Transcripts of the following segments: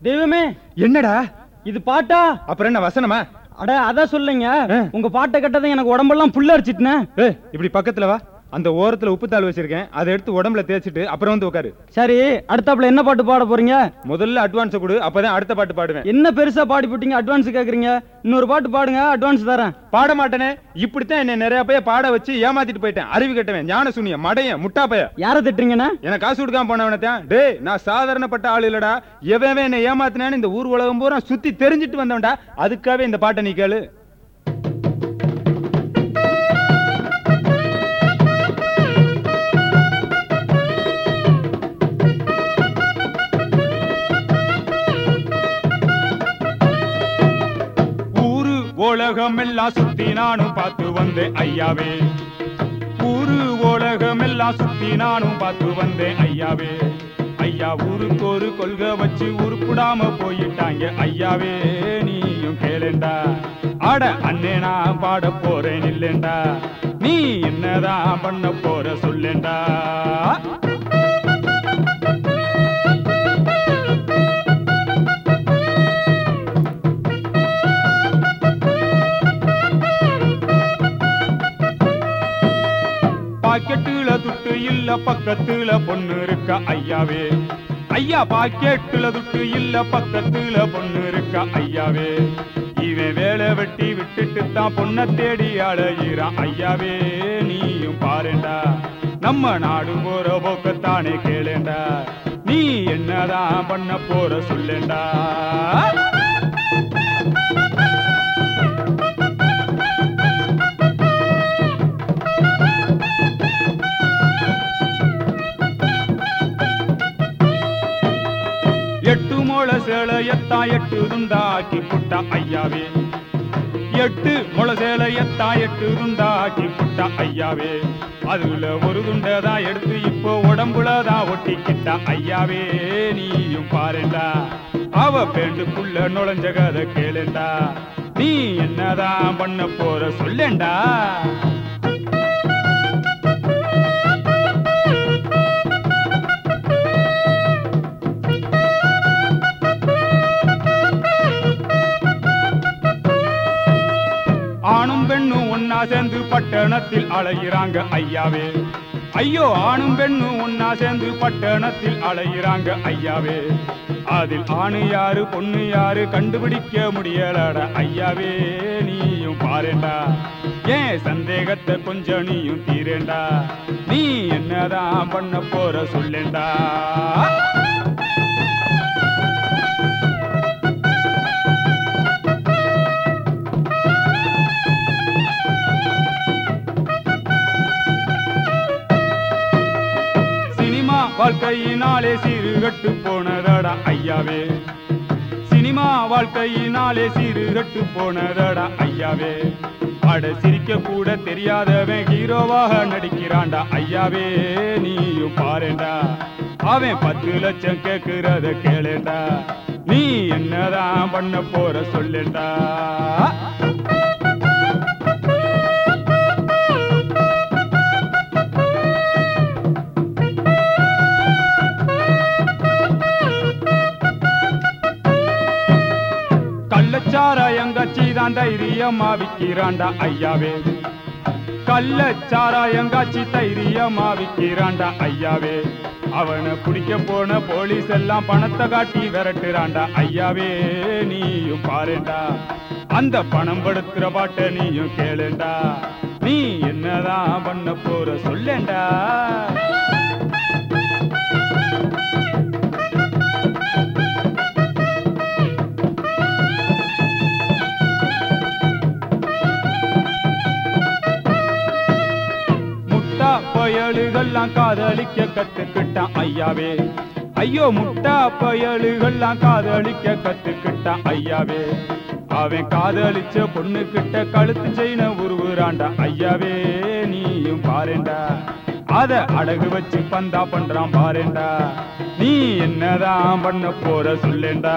தெய்வமே என்னடா இது பாட்டா அப்புறம் என்ன வசனமா அட அதான் சொல்லுங்க ஆ. உங்க பாட்டை கட்டதை எனக்கு உடம்பெல்லாம் புல்ல அடிச்சிட்டுனே ஏ இப்படி பக்கத்துல வா அந்த ஓரத்துல உப்பு தாள் வச்சிருக்கேன் அதை எடுத்து உடம்புல தேய்ச்சிட்டு அப்புறம் வந்து உட்காரு சரி அடுத்தாப்புல என்ன பாட்டு பாட போறீங்க முதல்ல அட்வான்ஸ் கொடு அப்பதான் அடுத்த பாட்டு பாடுவேன் என்ன பெருசா பாடி போட்டீங்க அட்வான்ஸ் கேக்குறீங்க இன்னொரு பாட்டு பாடுங்க அட்வான்ஸ் தரேன் பாட மாட்டேனே இப்படித்தான் என்ன நிறைய பேர் பாட வச்சு ஏமாத்திட்டு போயிட்டேன் அறிவு கட்டவன் ஞான சூனிய மடையன் முட்டா பைய யாரை திட்டுறீங்கண்ணே எனக்கு காசு கொடுக்காம போனவனத்தான் டேய் நான் சாதாரணப்பட்ட ஆள் இல்லடா எவன் என்னை ஏமாத்தினான்னு இந்த ஊர் உலகம் பூரா சுத்தி தெரிஞ்சிட்டு வந்தவன்டா அதுக்காகவே இந்த பாட்டை நீ கேளு ஊரு உலகம் எல்லாம் சுத்தி நானும் பார்த்து வந்தேன் ஐயாவே ஊரு உலகம் எல்லாம் சுத்தி நானும் பார்த்து வந்தேன் ஐயாவே ஐயா ஊருக்கு ஒரு கொள்கை வச்சு உருப்பிடாம போயிட்டாங்க ஐயாவே நீயும் கேளேண்டா ஆட அண்ணே நான் பாட போறேன் இல்லேண்டா நீ என்னதான் பண்ண போற சொல்லேண்டா பாக்கெட்டுல துட்டு இல்ல பக்கத்துல பொண்ணு இருக்கா ஐயாவே ஐயா பாக்கெட்டுல துட்டு இல்ல பக்கத்துல பொண்ணு இருக்கா ஐயாவே இவன் வேலை வெட்டி விட்டுட்டு தான் பொண்ணை தேடி அழையிறான் ஐயாவே நீயும் பாருண்டா நம்ம நாடு போற போக்கத்தானே கேளேண்டா நீ என்னதான் பண்ண போற சொல்லேண்டா எட்டு மொள சேலையத்தான் எட்டு துண்டாக்கி புட்டா ஐயாவே எட்டு முள சேலையத்தான் எட்டு துண்டாக்கி புட்டா ஐயாவே அதுல ஒரு துண்டை தான் எடுத்து இப்போ உடம்புல தான் ஒட்டிக்கிட்டா ஐயாவே நீயும் பாருண்டா அவ பேண்டுக்குள்ள நுழைஞ்ச கதை கேளுண்டா நீ என்னதான் பண்ண போற சொல்லேண்டா ஆணும் பெண்ணும் ஒன்னா சேர்ந்து பட்டணத்தில் அலையிறாங்க ஐயாவே ஐயோ ஆணும் பெண்ணும் ஒன்னா சேர்ந்து பட்டணத்தில் அலையிறாங்க ஐயாவே அதில் ஆணு யாரு பொண்ணு யாரு கண்டுபிடிக்க முடியலடா ஐயாவே நீயும் பாருண்டா ஏன் சந்தேகத்தை கொஞ்சம் நீயும் தீரேண்டா நீ என்னதான் பண்ண போற சொல்லேண்டா சினிமா வாழ்க்கையினாலே சீருகட்டு போனதடா ஐயாவே சினிமா வாழ்க்கையினாலே சீருகட்டு போனதடா ஐயாவே அட சிரிக்க கூட தெரியாதவன் ஹீரோவாக நடிக்கிறான்டா ஐயாவே நீயும் பாருண்டா அவன் பத்து லட்சம் கேக்குறத கேளேண்டா நீ என்னதான் பண்ண போற சொல்லேண்டா கள்ளச்சாராயங்காச்சி தான் தைரியமா விக்கிறான்டா ஐயாவே கள்ளச்சாராயங்காச்சி தைரியமா விக்கிறான்டா ஐயாவே அவனை பிடிக்க போன போலீஸ் எல்லாம் பணத்தை காட்டி விரட்டுறான்டா ஐயாவே நீயும் பாருண்டா அந்த பணம் படுத்துற பாட்ட நீயும் கேளுண்டா நீ என்னதான் பண்ண போற சொல்லேண்டா முட்டா பயலுகள்லாம் காதலிக்க கத்துக்கிட்டான் ஐயாவே ஐயோ முட்டா பயலுகள்லாம் காதலிக்க கத்துக்கிட்டான் ஐயாவே அவன் காதலிச்ச பொண்ணு கிட்ட கழுத்து செயின உருவுறான்டா ஐயாவே நீயும் பாருண்டா அத அடகு வச்சு பந்தா பண்றான் பாருண்டா நீ என்னதான் பண்ண போற சொல்லேண்டா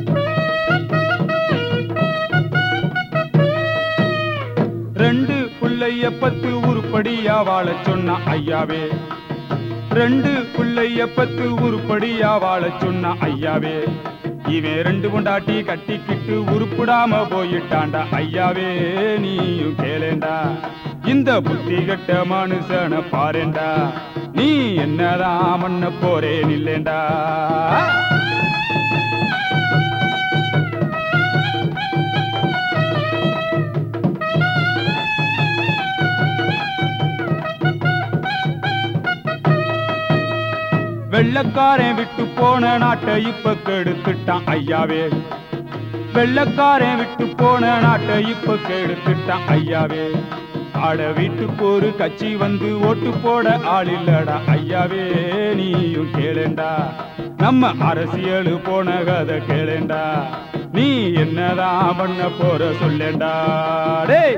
ரெண்டு புள்ள புள்ளைய பத்து உருப்படியா வாழச் சொன்ன ஐயாவே ரெண்டு புள்ளைய பத்து உருப்படியா வாழச் சொன்ன ஐயாவே இவன் ரெண்டு கொண்டாட்டி கட்டிக்கிட்டு உருப்பிடாம போயிட்டான்டா ஐயாவே நீயும் கேளேண்டா இந்த புத்தி கெட்ட மனுஷன பாருண்டா நீ என்னதான் பண்ண போறேன் இல்லேண்டா வெள்ளக்காரன் விட்டு போன நாட்டை இப்ப கெடுத்துட்டான் ஐயாவே வெள்ளக்காரன் விட்டு போன நாட்டை இப்ப கெடுத்துட்டான் ஐயாவே ஆட வீட்டுக்கு ஒரு கட்சி வந்து ஓட்டு போட ஆள் இல்லடா ஐயாவே நீயும் கேளேண்டா நம்ம அரசியல் போன கதை கேளேண்டா நீ என்னதான் பண்ண போற சொல்லேண்டா டேய்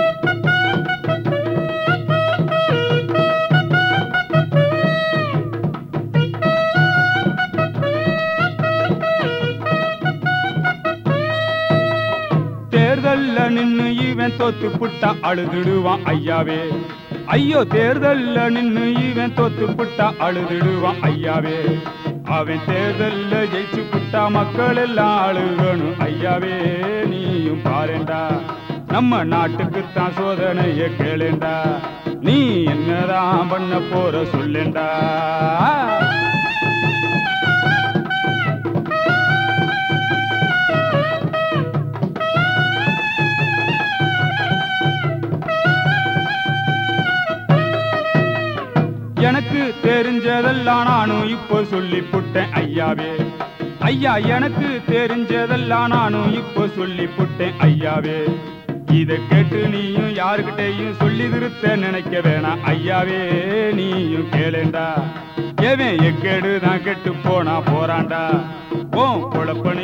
தேர்தல்ல நின்னு இவன் தோத்து புட்டா அழுதுடுவான் ஐயாவே ஐயோ தேர்தல்ல நின்னு இவன் தோத்து புட்டா அழுதுடுவான் ஐயாவே அவன் தேர்தல்ல ஜெயிச்சு புட்டா மக்கள் எல்லாம் அழுகணும் ஐயாவே நீயும் பாருண்டா நம்ம நாட்டுக்குத்தான் சோதனைய கேளேண்டா நீ என்னதான் பண்ண போற சொல்லேண்டா எனக்கு தெரிஞ்சதெல்லாம் நானும் இப்போ சொல்லி புட்டேன் ஐயாவே ஐயா எனக்கு தெரிஞ்சதெல்லாம் நானும் இப்போ சொல்லி புட்டேன் ஐயாவே இத கேட்டு நீயும் யாருக்கிட்டையும் சொல்லி திருத்த நினைக்க வேணாம் ஐயாவே நீயும் கேளேண்டா எவன் எக்கேடு தான் கெட்டு போனா போறான்டா ஓ பொழப்ப